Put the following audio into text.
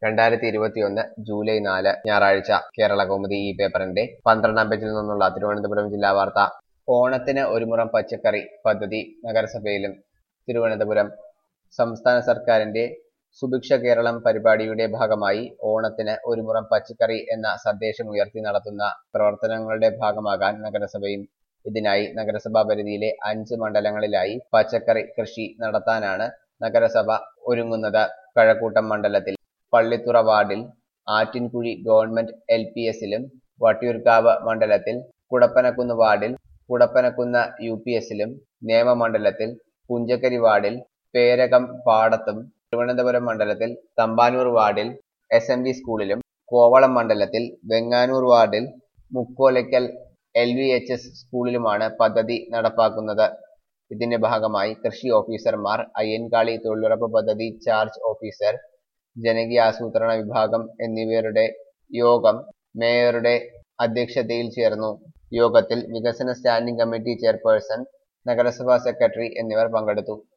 രണ്ടായിരത്തി ഇരുപത്തിയൊന്ന് ജൂലൈ നാല് ഞായറാഴ്ച കേരള കൗമുദി ഈ പേപ്പറിന്റെ പന്ത്രണ്ടാം പേജിൽ നിന്നുള്ള തിരുവനന്തപുരം ജില്ലാ വാർത്ത ഓണത്തിന് ഒരു മുറം പച്ചക്കറി പദ്ധതി നഗരസഭയിലും തിരുവനന്തപുരം സംസ്ഥാന സർക്കാരിന്റെ സുഭിക്ഷ കേരളം പരിപാടിയുടെ ഭാഗമായി ഓണത്തിന് ഒരു മുറം പച്ചക്കറി എന്ന സന്ദേശം ഉയർത്തി നടത്തുന്ന പ്രവർത്തനങ്ങളുടെ ഭാഗമാകാൻ നഗരസഭയും ഇതിനായി നഗരസഭാ പരിധിയിലെ അഞ്ച് മണ്ഡലങ്ങളിലായി പച്ചക്കറി കൃഷി നടത്താനാണ് നഗരസഭ ഒരുങ്ങുന്നത് കഴക്കൂട്ടം മണ്ഡലത്തിൽ പള്ളിത്തുറ വാർഡിൽ ആറ്റിൻകുഴി ഗവൺമെന്റ് എൽ പി എസിലും വട്ടിയൂർക്കാവ് മണ്ഡലത്തിൽ കുടപ്പനക്കുന്ന് വാർഡിൽ കുടപ്പനക്കുന്ന് യു പി എസിലും നേമമണ്ഡലത്തിൽ പുഞ്ചക്കരി വാർഡിൽ പേരകം പാടത്തും തിരുവനന്തപുരം മണ്ഡലത്തിൽ തമ്പാനൂർ വാർഡിൽ എസ് എം വി സ്കൂളിലും കോവളം മണ്ഡലത്തിൽ വെങ്ങാനൂർ വാർഡിൽ Mukkolakkal L V H S സ്കൂളിലുമാണ് പദ്ധതി നടപ്പാക്കുന്നത് ഇതിന്റെ ഭാഗമായി കൃഷി ഓഫീസർമാർ അയ്യൻകാളി തൊഴിലുറപ്പ് പദ്ധതി ചാർജ് ഓഫീസർ ജനകീയാസൂത്രണ വിഭാഗം എന്നിവരുടെ യോഗം മേയറുടെ അധ്യക്ഷതയിൽ ചേർന്നു യോഗത്തിൽ വികസന സ്റ്റാൻഡിംഗ് കമ്മിറ്റി ചെയർപേഴ്സൺ നഗരസഭാ സെക്രട്ടറി എന്നിവർ പങ്കെടുത്തു